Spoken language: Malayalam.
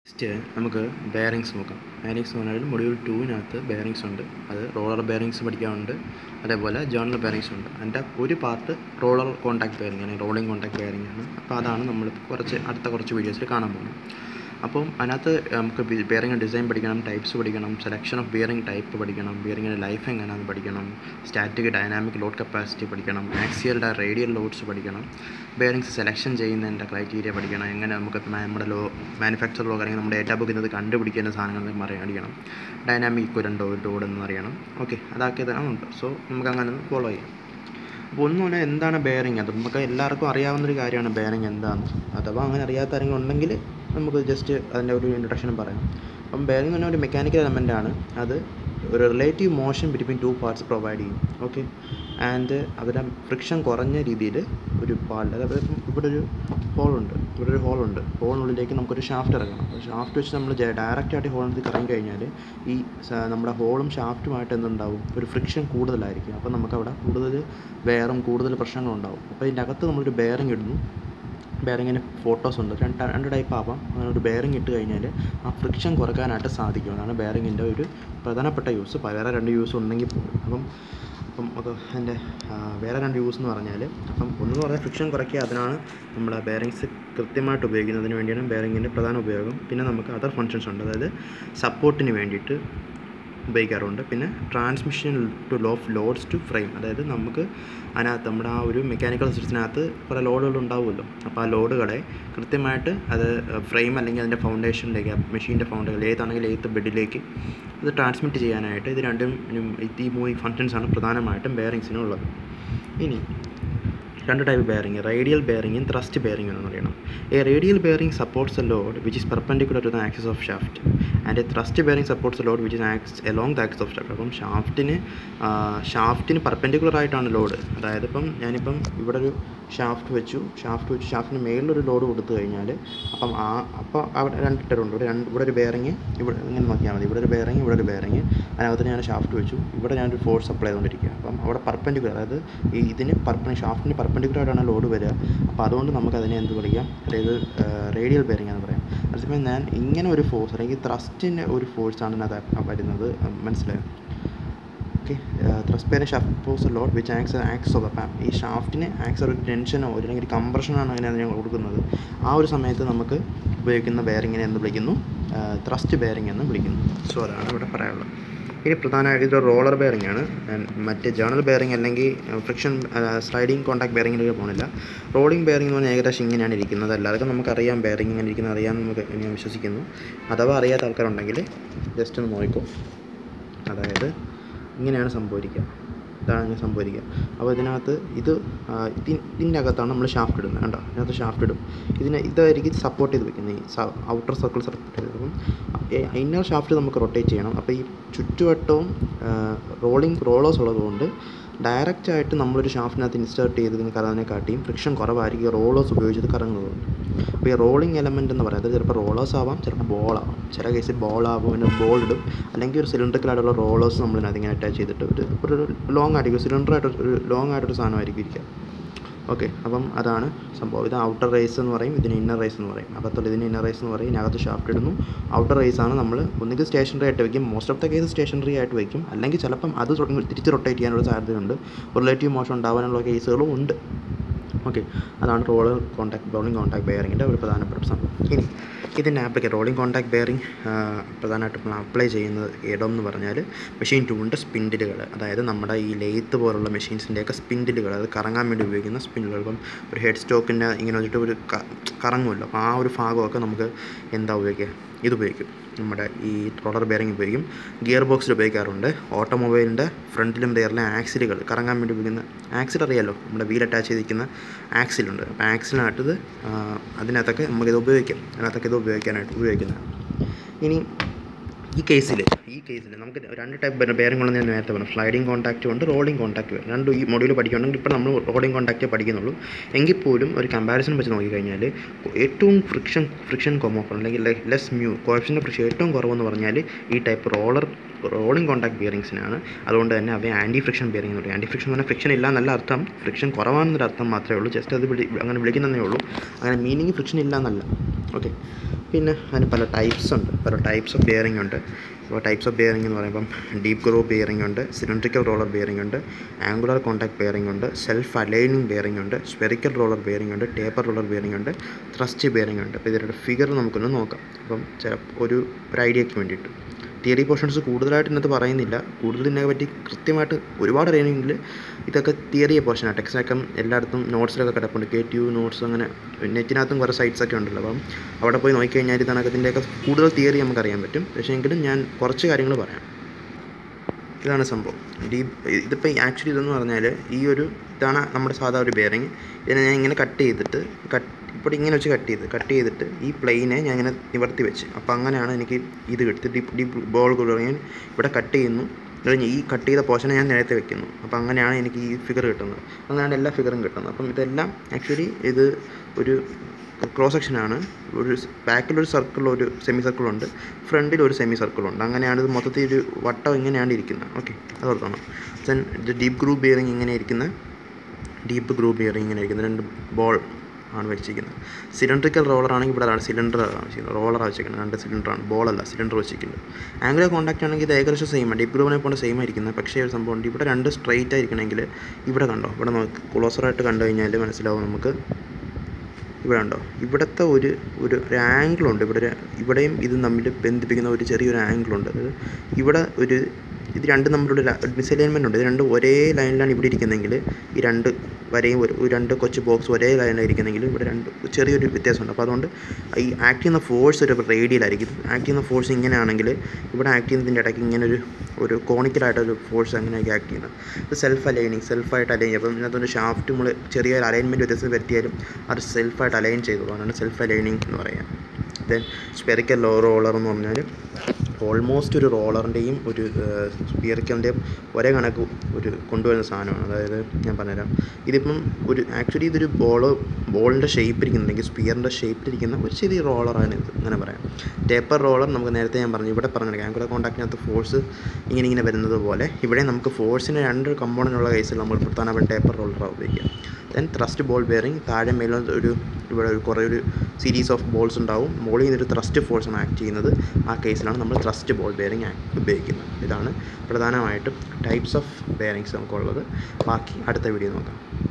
നെക്സ്റ്റ് നമുക്ക് ബെയറിങ്സ് നോക്കാം ബെയറിങ്സ് എന്ന് പറഞ്ഞാൽ മൊഡ്യൂൾ ടൂവിനകത്ത് ബെയറിങ്സ് ഉണ്ട് അത് റോളർ ബെയറിങ്സ് പഠിക്കാനുണ്ട് അതേപോലെ ജേണൽ ബെയറിങ്സ് ഉണ്ട് അതിൻ്റെ ഒരു പാർട്ട് റോളർ കോൺടാക്ട് ബെയറിംഗ് ആണ് റോളിംഗ് കോൺടാക്ട് ബെയറിംഗ് ആണ് അപ്പോൾ അതാണ് നമ്മൾ കുറച്ച് അടുത്ത കുറച്ച് വീഡിയോസിൽ കാണാൻ പോകുന്നത് അപ്പം അതിനകത്ത് നമുക്ക് ബിയറിംഗ് ഡിസൈൻ പഠിക്കണം ടൈപ്സ് പഠിക്കണം സെലക്ഷൻ ഓഫ് ബിയറിംഗ് ടൈപ്പ് പഠിക്കണം ബിയറിങ്ങിൻ്റെ ലൈഫ് എങ്ങനെയാണെന്ന് പഠിക്കണം സ്റ്റാറ്റിക് ഡൈനാമിക് ലോഡ് കപ്പാസിറ്റി പഠിക്കണം ആക്സിയൽ റേഡിയൽ ലോഡ്സ് പഠിക്കണം ബെയറിങ്സ് സെലക്ഷൻ ചെയ്യുന്നതിൻ്റെ ക്രൈറ്റീരിയ പഠിക്കണം എങ്ങനെ നമുക്ക് നമ്മുടെ ലോ മാനുഫാക്ചർ ലോ കാര്യങ്ങൾ നമ്മുടെ ഡേറ്റാ ബുക്കിൽ നിന്ന് കണ്ടുപിടിക്കേണ്ട സാധനങ്ങൾ അറിയണം ഡൈനാമിക് ഇക്വലൻ്റ് ലോഡ് എന്ന് അറിയണം ഓക്കെ അതൊക്കെ ഉണ്ട് സോ നമുക്ക് അങ്ങനെ ഫോളോ ചെയ്യാം അപ്പോൾ ഒന്നും തന്നെ എന്താണ് ബെയറിങ് അത് നമുക്ക് എല്ലാവർക്കും അറിയാവുന്നൊരു കാര്യമാണ് ബെയറിങ് എന്താണെന്ന് അഥവാ അങ്ങനെ അറിയാത്ത ആരെങ്കിലും ഉണ്ടെങ്കിൽ നമുക്ക് ജസ്റ്റ് അതിൻ്റെ ഒരു ഇൻട്രൊഡക്ഷൻ പറയാം അപ്പം ബെയറിംഗ് എന്ന് പറഞ്ഞാൽ ഒരു മെക്കാനിക്കൽ എലമെൻ്റ് ആണ് അത് ഒരു relative motion between two parts provide ചെയ്യും ഓക്കെ ആൻഡ് അവരുടെ ഫ്രിക്ഷൻ കുറഞ്ഞ രീതിയിൽ ഒരു പാൽ അതായത് ഇപ്പം ഇവിടെ ഒരു ഹോളുണ്ട് ഇവിടെ ഒരു ഹോളുണ്ട് ഹോളിനുള്ളിലേക്ക് നമുക്കൊരു ഷാഫ്റ്റ് ഇറങ്ങണം ഷാഫ്റ്റ് വെച്ച് നമ്മൾ ഡയറക്റ്റ് ആയിട്ട് ഹോളിലേക്ക് ഇറങ്ങി കഴിഞ്ഞാൽ ഈ നമ്മുടെ ഹോളും ഷാഫ്റ്റുമായിട്ട് എന്തുണ്ടാവും ഒരു ഫ്രിക്ഷൻ കൂടുതലായിരിക്കും അപ്പോൾ നമുക്ക് അവിടെ കൂടുതൽ ബെയറും കൂടുതൽ പ്രശ്നങ്ങളും ഉണ്ടാവും അപ്പോൾ ഇതിൻ്റെ അകത്ത് നമ്മളൊരു ബെയറിംഗ് ഇടുന്നു ബെയറിങ്ങിന് ഫോട്ടോസ് ഉണ്ട് രണ്ട് രണ്ട് ടൈപ്പ് ആവാം അങ്ങനെ ഒരു ബെയറിംഗ് ഇട്ട് കഴിഞ്ഞാൽ ആ ഫ്രിക്ഷൻ കുറയ്ക്കാനായിട്ട് സാധിക്കും അതാണ് ബെയറിങ്ങിൻ്റെ ഒരു പ്രധാനപ്പെട്ട യൂസ് വേറെ രണ്ട് യൂസ് ഉണ്ടെങ്കിൽ പോലും അപ്പം അപ്പം അത് അതിൻ്റെ വേറെ രണ്ട് യൂസ് എന്ന് പറഞ്ഞാൽ അപ്പം ഒന്ന് പറഞ്ഞാൽ ഫ്രിക്ഷൻ കുറയ്ക്കുക അതിനാണ് നമ്മൾ ബെയറിങ്സ് കൃത്യമായിട്ട് ഉപയോഗിക്കുന്നതിന് വേണ്ടിയാണ് ബെയറിങ്ങിൻ്റെ പ്രധാന ഉപയോഗം പിന്നെ നമുക്ക് അതർ ഫങ്ഷൻസ് ഉണ്ട് അതായത് സപ്പോർട്ടിന് വേണ്ടിയിട്ട് ഉപയോഗിക്കാറുണ്ട് പിന്നെ transmission to low of loads to frame അതായത് നമുക്ക് അതിനകത്ത് നമ്മുടെ ആ ഒരു മെക്കാനിക്കൽ സിസ്റ്റത്തിനകത്ത് കുറേ ലോഡുകൾ ഉണ്ടാവുമല്ലോ അപ്പോൾ ആ ലോഡുകളെ കൃത്യമായിട്ട് അത് ഫ്രെയിം അല്ലെങ്കിൽ അതിൻ്റെ ഫൗണ്ടേഷനിലേക്ക് മെഷീൻ്റെ ഫൗണ്ടേഷൻ ഏതാണെങ്കിൽ ഏത് ബെഡിലേക്ക് അത് ട്രാൻസ്മിറ്റ് ചെയ്യാനായിട്ട് ഇത് രണ്ടും ഈ മൂന്ന് ഫങ്ഷൻസാണ് പ്രധാനമായിട്ടും ബെയറിങ്സിനുള്ളത് ഇനി രണ്ട് ടൈപ്പ് ബെയറിംഗ് റേഡിയൽ ബെയറിംഗും ത്രസ്റ്റ് ബെയറിംഗ് എന്ന് പറയണം a radial bearing supports a load which is perpendicular to the axis of shaft and a thrust bearing supports a load which is acts along the axis of shaft അപ്പം ഷാഫ്റ്റിന് ഷാഫ്റ്റിന് പെർപെൻഡിക്കുലർ ആയിട്ടാണ് ലോഡ് അതായത് ഇപ്പം ഞാനിപ്പം ഇവിടെ ഒരു ഷാഫ്റ്റ് വെച്ചു ഷാഫ്റ്റ് വെച്ച് ഷാഫ്റ്റിന് മേളിലൊരു ലോഡ് കൊടുത്തു കഴിഞ്ഞാൽ അപ്പം ആ അപ്പോൾ അവിടെ രണ്ട് ഇട്ടറുണ്ട് ഇവിടെ രണ്ട് ഇവിടെ ഒരു ബെയറിങ് ഇവിടെ ഇങ്ങനെ നോക്കിയാൽ മതി ഇവിടെ ഒരു ബെയറിങ് ഇവിടെ ഒരു ബെയറിങ് അതിനകത്ത് ഞാൻ ഷാഫ്റ്റ് വെച്ചു ഇവിടെ ഞാനൊരു ഫോഴ്സ് അപ്ലൈ ചെയ്തുകൊണ്ടിരിക്കുക അപ്പം അവിടെ പെർപെൻഡിക്കുലർ അതായത് ഈ ഇതിന് പർപ്പ ഷാഫ്റ്റിന് പെർപെൻഡിക്കുലർ ആയിട്ടാണ് ലോഡ് വരിക അപ്പോൾ അതുകൊണ്ട് നമുക്ക് അതിനെ എന്ത് വിളിക്കാം അതായത് റേഡിയൽ ബെയറിംഗ് എന്ന് പറയാം അതേസമയം ഞാൻ ഇങ്ങനെ ഒരു ഫോഴ്സ് അല്ലെങ്കിൽ ത്രസ്റ്റിൻ്റെ ഒരു ഫോഴ്സാണ് ഇതിനകത്ത് വരുന്നത് മനസ്സിലായോ ഓക്കെ ത്രസ്റ്റ് ബെയറിംഗ് ഷാഫ്റ്റ് പോസ് load which acts acts of അപ്പം ഈ ഷാഫ്റ്റിന് ആക്സ് ഒരു ടെൻഷനോ അല്ലെങ്കിൽ ഒരു കംപ്രഷനാണ് അതിനെ ഞങ്ങൾ കൊടുക്കുന്നത് ആ ഒരു സമയത്ത് നമുക്ക് ഉപയോഗിക്കുന്ന ബെയറിങ്ങിനെ എന്ന് വിളിക്കുന്നു ത്രസ്റ്റ് ബെയറിംഗ് എന്ന് വിളിക്കുന്നു സോ അതാണ് ഇവിടെ പറയാനുള്ളത് ഇനി പ്രധാനമായിട്ട് ഇതൊരു റോളർ ബെയറിംഗ് ആണ് മറ്റേ ജേണൽ ബെയറിംഗ് അല്ലെങ്കിൽ ഫ്രിക്ഷൻ സ്ലൈഡിങ് കോൺടാക്ട് ബെയറിങ്ങിലേക്ക് പോകുന്നില്ല റോളിംഗ് ബെയറിംഗ് എന്ന് പറഞ്ഞാൽ ഏകദേശം ഇങ്ങനെയാണ് ഇരിക്കുന്നത് എല്ലാവർക്കും നമുക്കറിയാം ബെയറിംഗ് ഇങ്ങനെ ഇരിക്കുന്നത് അറിയാമെന്ന് നമുക്ക് ഞാൻ വിശ്വസിക്കുന്നു അഥവാ അറിയാത്ത ആൾക്കാരുണ്ടെങ്കിൽ ജസ്റ്റ് ഒന്ന് നോക്കിക്കോ അതായത് ഇങ്ങനെയാണ് സംഭവിക്കുക ഇതാണ് ഇങ്ങനെ സംഭവിക്കുക അപ്പോൾ ഇതിനകത്ത് ഇത് ഇതിൻ്റെ അകത്താണ് നമ്മൾ ഷാഫ്റ്റ് ഇടുന്നത് കണ്ടോ ഇതിനകത്ത് ഷാഫ്റ്റ് ഇടും ഇതിനെ ഇതായിരിക്കും സപ്പോർട്ട് ചെയ്ത് വെക്കുന്നത് ഈ ഔട്ടർ സർക്കിൾ സപ്പോർട്ട് ചെയ്ത് അപ്പം ഇന്നർ ഷാഫ്റ്റ് നമുക്ക് റൊട്ടേറ്റ് ചെയ്യണം അപ്പോൾ ഈ ചുറ്റുവട്ടവും റോളിംഗ് റോളേഴ്സ് ഉള്ളതുകൊണ്ട് ഡയറക്റ്റ് ആയിട്ട് നമ്മളൊരു ഷാഫ്റ്റിനകത്ത് ഇൻസേർട്ട് ചെയ്തതിന് കറങ്ങാനെക്കാട്ടിയും ഫ്രിക്ഷൻ കുറവായിരിക്കും റോളേഴ്സ് ഉപയോഗിച്ചത് കറങ്ങുന്നതുകൊണ്ട് അപ്പോൾ ഈ റോളിംഗ് എലമെൻ്റ് എന്ന് പറയുന്നത് ചിലപ്പോൾ റോളേഴ്സ് ആവാം ചിലപ്പോൾ ബോൾ ആവാം ചില കേസിൽ ബോൾ ആവും പിന്നെ ബോൾ ഇടും അല്ലെങ്കിൽ ഒരു സിലിണ്ടറിക്കലായിട്ടുള്ള റോളേഴ്സ് നമ്മൾ ഇതിനകത്ത് ഇങ്ങനെ അറ്റാച്ച് ചെയ്തിട്ട് ഒരു ഒരു ലോങ് ആയിരിക്കും സിലിണ്ടറായിട്ട് ഒരു ലോങ് ആയിട്ടൊരു സാധനമായിരിക്കും ഇരിക്കുക ഓക്കെ അപ്പം അതാണ് സംഭവം ഇത് ഔട്ടർ റേസ് എന്ന് പറയും ഇതിന് ഇന്നർ റേസ് എന്ന് പറയും അകത്തുള്ള ഇതിന് ഇന്നർ റേസ് എന്ന് പറയും ഇതിനകത്ത് ഷാഫ്റ്റ് ഇടുന്നു ഔട്ടർ റേസ് ആണ് നമ്മൾ ഒന്നുകിൽ സ്റ്റേഷനറി ആയിട്ട് വയ്ക്കും most of the case stationary ആയിട്ട് വയ്ക്കും അല്ലെങ്കിൽ ചിലപ്പം അത് തിരിച്ച് റൊട്ടേറ്റ് ചെയ്യാനുള്ള സാധ്യതയുണ്ട് റിലേറ്റീവ് മോഷൻ ഉണ്ടാവാനുള്ള കേസുകളും ഉണ്ട് ഓക്കെ അതാണ് റോളർ കോൺടാക്ട് റോളിംഗ് കോൺടാക്ട് ബെയറിങ്ങിൻ്റെ ഒരു പ്രധാനപ്പെട്ട സംഭവം ഇനി ഇതിൻ്റെ ആപ്ലിക്കേ റോളിംഗ് കോൺടാക്ട് ബെയറിംഗ് പ്രധാനമായിട്ടും നമ്മൾ അപ്ലൈ ചെയ്യുന്നത് ഏടം എന്ന് പറഞ്ഞാൽ മെഷീൻ ടൂളിൻ്റെ സ്പിൻഡിലുകൾ അതായത് നമ്മുടെ ഈ ലെയ്ത്ത് പോലുള്ള മെഷീൻസിൻ്റെയൊക്കെ സ്പിൻഡിലുകൾ അത് കറങ്ങാൻ വേണ്ടി ഉപയോഗിക്കുന്ന സ്പിൻഡിലുകൾ ഇപ്പം ഒരു ഹെഡ് സ്റ്റോക്കിൻ്റെ ഇങ്ങനെ വെച്ചിട്ട് ഒരു കറങ്ങുമല്ലോ അപ്പോൾ ആ ഒരു ഭാഗമൊക്കെ നമുക്ക് എന്താ ഉപയോഗിക്കുക ഇത് ഉപയോഗിക്കും നമ്മുടെ ഈ റോളർ ബെയറിംഗ് ഉപയോഗിക്കും ഗിയർ ബോക്സിൽ ഉപയോഗിക്കാറുണ്ട് ഓട്ടോമൊബൈലിൻ്റെ ഫ്രണ്ടിലും റിയറിലും ആക്സിലുകൾ കറങ്ങാൻ വേണ്ടി ഉപയോഗിക്കുന്ന ആക്സിൽ അറിയാമല്ലോ നമ്മുടെ വീൽ അറ്റാച്ച് ചെയ്തിരിക്കുന്ന ആക്സിലുണ്ട് അപ്പോൾ ആക്സിലിനകത്തത് അതിനകത്തൊക്കെ നമുക്കിത് ഉപയോഗിക്കാം അതിനകത്തൊക്കെ ഇത് ഉപയോഗിക്കാനായിട്ട് ഉപയോഗിക്കുന്നത് ഇനി ഈ കേസിൽ ഈ കേസിൽ നമുക്ക് രണ്ട് ടൈപ്പ് ബെയറിംഗ് ഉണ്ടെന്ന് ഞാൻ നേരത്തെ പറഞ്ഞു സ്ലൈഡിങ് കോൺടാക്റ്റും ഉണ്ട് റോളിംഗ് കോൺടാക്റ്റ് വരും രണ്ടും ഈ മൊഡ്യൂൾ പഠിക്കുകയാണെങ്കിൽ ഇപ്പോൾ നമ്മൾ റോളിംഗ് കോൺടാക്റ്റേ പഠിക്കുന്നുള്ളൂ എങ്കിൽ പോലും ഒരു കമ്പാരിസൺ വെച്ച് നോക്കിക്കഴിഞ്ഞാൽ ഏറ്റവും ഫ്രിക്ഷൻ ഫ്രിക്ഷൻ കൊമോഫർ അല്ലെങ്കിൽ ലെസ് മ്യൂ കോഫിൻ്റെ ഫ്രിക്ഷൻ ഏറ്റവും കുറവെന്ന് പറഞ്ഞാൽ ഈ ടൈപ്പ് റോളർ റോളിംഗ് കോൺടാക്ട് ബിയറിങ്സിനാണ് അതുകൊണ്ട് തന്നെ അവയെ ആൻറ്റി ഫ്രിക്ഷൻ ബിയറിംഗ് എന്ന് പറയും ആൻറ്റി ഫ്രിക്ഷൻ എന്ന് പറഞ്ഞാൽ ഫ്രിക്ഷൻ ഇല്ല എന്നല്ല അർത്ഥം ഫ്രിക്ഷൻ കുറവാണെന്നൊരു അർത്ഥം മാത്രമേ ഉള്ളൂ ജസ്റ്റ് അത് വിളി അങ്ങനെ വിളിക്കുന്നതേ ഉള്ളൂ അങ്ങനെ മീനിങ് ഫ്രിക്ഷൻ ഇല്ല എന്നല്ല ഓക്കെ പിന്നെ അതിന് പല ടൈപ്സ് ഉണ്ട് പല ടൈപ്സ് ഓഫ് ബിയറിംഗ് ഉണ്ട് അപ്പോൾ ടൈപ്സ് ഓഫ് ബിയറിംഗ് എന്ന് പറയുമ്പം ഡീപ്പ് ഗ്രോ ബിയറിംഗ് ഉണ്ട് സിലിണ്ട്രിക്കൽ റോളർ ബിയറിംഗ് ഉണ്ട് ആംഗുലർ കോൺടാക്ട് ബിയറിംഗ് ഉണ്ട് സെൽഫ് അലൈനിങ് ബിയറിംഗ് ഉണ്ട് സ്പെറിക്കൽ റോളർ ബിയറിംഗ് ഉണ്ട് ടേപ്പർ റോളർ ബിയറിംഗ് ഉണ്ട് ത്രസ്റ്റ് ബിയറിംഗ് ഉണ്ട് അപ്പോൾ ഇതിൻ്റെ ഫിഗർ നമുക്കൊന്ന് നോക്കാം അപ്പം ചില ഒരു ഒരു ഐഡിയയ്ക്ക് വേണ്ടിയിട്ട് തിയറി പോർഷൻസ് കൂടുതലായിട്ട് ഇതിനകത്ത് പറയുന്നില്ല കൂടുതൽ ഇതിനെ പറ്റി കൃത്യമായിട്ട് ഒരുപാട് അറിയണമെങ്കിൽ ഇതൊക്കെ തിയറി പോർഷനാണ് ടെക്സ്റ്റൊക്കെ എല്ലായിടത്തും നോട്ട്സിലൊക്കെ കിടപ്പുണ്ട് കെ ടി യു നോട്ട്സ് അങ്ങനെ നെറ്റിനകത്തും കുറേ സൈറ്റ്സ് ഒക്കെ ഉണ്ടല്ലോ അപ്പം അവിടെ പോയി നോക്കിക്കഴിഞ്ഞാൽ ഇതിനകത്തിൻ്റെയൊക്കെ കൂടുതൽ തിയറി നമുക്ക് അറിയാൻ പറ്റും പക്ഷേ എങ്കിലും ഞാൻ കുറച്ച് കാര്യങ്ങൾ പറയാം ഇതാണ് സംഭവം ഡീപ് ഇതിപ്പോൾ ആക്ച്വലി ഇതെന്ന് പറഞ്ഞാൽ ഈ ഒരു ഇതാണ് നമ്മുടെ സാധാ ഒരു ബെയറിങ് ഇതിനെ ഞാൻ ഇങ്ങനെ കട്ട് ചെയ്തിട്ട് കട്ട് ഇപ്പോൾ ഇങ്ങനെ വെച്ച് കട്ട് ചെയ്ത് കട്ട് ചെയ്തിട്ട് ഈ പ്ലെയിനെ ഞാൻ ഇങ്ങനെ നിവർത്തി വെച്ച് അപ്പോൾ അങ്ങനെയാണ് എനിക്ക് ഇത് കിട്ടുന്നത് ഡീപ്പ് ഡീപ്പ് ബോൾ ഞാൻ ഇവിടെ കട്ട് ചെയ്യുന്നു കഴിഞ്ഞ് ഈ കട്ട് ചെയ്ത പോർഷനെ ഞാൻ നേരത്തെ വെക്കുന്നു അപ്പോൾ അങ്ങനെയാണ് എനിക്ക് ഈ ഫിഗർ കിട്ടുന്നത് അങ്ങനെയാണ് എല്ലാ ഫിഗറും കിട്ടുന്നത് അപ്പം ഇതെല്ലാം ആക്ച്വലി ഇത് ഒരു ക്രോസ് സെക്ഷനാണ് ഒരു ബാക്കിലൊരു സർക്കിൾ ഒരു സെമി സർക്കിളുണ്ട് ഫ്രണ്ടിൽ ഒരു സെമി സർക്കിളുണ്ട് അങ്ങനെയാണ് ഇത് മൊത്തത്തിൽ ഒരു വട്ടം ഇങ്ങനെയാണ് ഇരിക്കുന്നത് ഓക്കെ അത് ഓർക്കണം ദെൻ ഇത് ഡീപ്പ് ഗ്രൂപ്പ് ബിയറിങ് ഇങ്ങനെ ഇരിക്കുന്ന ഡീപ്പ് ഗ്രൂപ്പ് ബിയറിങ് ഇങ്ങനെ ഇരിക്കുന്ന രണ്ട് ബോൾ ആണ് വെച്ചിരിക്കുന്നത് സിലിണ്ടറിക്കൽ റോളർ ആണെങ്കിൽ ഇവിടെ അതാണ് സിലിണ്ടർ ആണ് വെച്ചിരിക്കുന്നത് റോളറാണ് വെച്ചിരിക്കുന്നത് രണ്ട് സിലിണ്ടറാണ് ബോളല്ല സിലിണ്ടർ വെച്ചിരിക്കുന്നത് ആംഗുലർ കോൺടാക്റ്റ് ആണെങ്കിൽ ഇത് ഏകദേശം സെയിം ആണ് ഡീപ്പ് ഗ്രൂപ്പിനെ പോലെ സെയിം ആയിരിക്കുന്നത് പക്ഷേ ഒരു സംഭവം ഉണ്ട് ഇവിടെ രണ്ട് സ്ട്രൈറ്റ് ആയിരിക്കണമെങ്കിൽ ഇവിടെ കണ്ടോ ഇവിടെ നമുക്ക് ക്ലോസറായിട്ട് കണ്ടു കഴിഞ്ഞാൽ മനസ്സിലാവും നമുക്ക് ഇവിടെ ഉണ്ടോ ഇവിടുത്തെ ഒരു ഒരു ഒരു ആംഗിളുണ്ട് ഇവിടെ ഒരു ഇവിടെയും ഇതും തമ്മിൽ ബന്ധിപ്പിക്കുന്ന ഒരു ചെറിയൊരു ആംഗിളുണ്ട് അതായത് ഇവിടെ ഒരു ഇത് രണ്ടും തമ്മിലുള്ള മിസലൈൻമെൻ്റ് ഉണ്ട് ഇത് രണ്ടും ഒരേ ലൈനിലാണ് ഇവിടെ ഇരിക്കുന്നതെങ്കിൽ ഈ രണ്ട് വരെയും ഒരു ഒരു രണ്ട് കൊച്ചു ബോക്സ് ഒരേ ലൈനിലാണ് ഇരിക്കുന്നെങ്കിൽ ഇവിടെ രണ്ട് ചെറിയൊരു വ്യത്യാസമുണ്ട് അപ്പോൾ അതുകൊണ്ട് ഈ ആക്ട് ചെയ്യുന്ന ഫോഴ്സ് ഒരു റേഡിയലായിരിക്കും ആക്ട് ചെയ്യുന്ന ഫോഴ്സ് ഇങ്ങനെയാണെങ്കിൽ ഇവിടെ ആക്ട് ചെയ്യുന്നതിൻ്റെ ഇടയ്ക്ക് ഇങ്ങനെ ഒരു ഒരു കോണിക്കലായിട്ടൊരു ഫോഴ്സ് അങ്ങനെയൊക്കെ ആക്ട് ചെയ്യുന്നത് ഇത് സെൽഫ് അലൈനിങ് സെൽഫായിട്ട് അലൈൻ ചെയ്യും അപ്പം ഇതിനകത്തൊരു ഷാഫ്റ്റ് നമ്മൾ ചെറിയൊരു അലൈൻമെൻറ്റ് വ്യത്യാസം വരുത്തിയാലും അത് സെൽഫായിട്ട് അലൈൻ ചെയ്തോളൂ അതാണ് സെൽഫ് അലൈനിങ് എന്ന് പറയുക ദെൻ സ്പെറിക്കൽ റോളർ എന്ന് പറഞ്ഞാൽ ഓൾമോസ്റ്റ് ഒരു റോളറിൻ്റെയും ഒരു സ്പിയറിക്കലിൻ്റെയും ഒരേ കണക്ക് ഒരു കൊണ്ടുവരുന്ന സാധനമാണ് അതായത് ഞാൻ പറഞ്ഞുതരാം ഇതിപ്പം ഒരു ആക്ച്വലി ഇതൊരു ബോൾ ബോളിൻ്റെ ഷേപ്പ് ഇരിക്കുന്നുണ്ടെങ്കിൽ സ്പിയറിൻ്റെ ഷേപ്പിലിരിക്കുന്ന ഒരു ചെറിയ റോളറാണ് ഇത് അങ്ങനെ പറയാം ടേപ്പർ റോളർ നമുക്ക് നേരത്തെ ഞാൻ പറഞ്ഞു ഇവിടെ പറഞ്ഞു ആംഗുലർ കോൺടാക്റ്റിനകത്ത് ഫോഴ്സ് ഇങ്ങനെ ഇങ്ങനെ വരുന്നത് പോലെ ഇവിടെ നമുക്ക് ഫോഴ്സിന് രണ്ട് കമ്പോണൻ്റ് ഉള്ള കേസിൽ നമ്മൾ പ്രധാനമായിട്ട് ടേപ്പർ റോളറാണ് ഉപയോഗിക്കുക ദെൻ ത്രസ്റ്റ് ബോൾ ബെയറിങ് താഴെ മേലെ ഒരു ഇവിടെ ഒരു കുറേ ഒരു സീരീസ് ഓഫ് ബോൾസ് ഉണ്ടാവും മോളിൽ നിന്നൊരു ത്രസ്റ്റ് ഫോഴ്സാണ് ആക്ട് ചെയ്യുന്നത് ആ കേസിലാണ് നമ്മൾ ത്രസ്റ്റ് ബോൾ ബെയറിങ് ഉപയോഗിക്കുന്നത് ഇതാണ് പ്രധാനമായിട്ടും ടൈപ്സ് ഓഫ് ബെയറിങ്സ് നമുക്കുള്ളത് ബാക്കി അടുത്ത വീഡിയോ നോക്കാം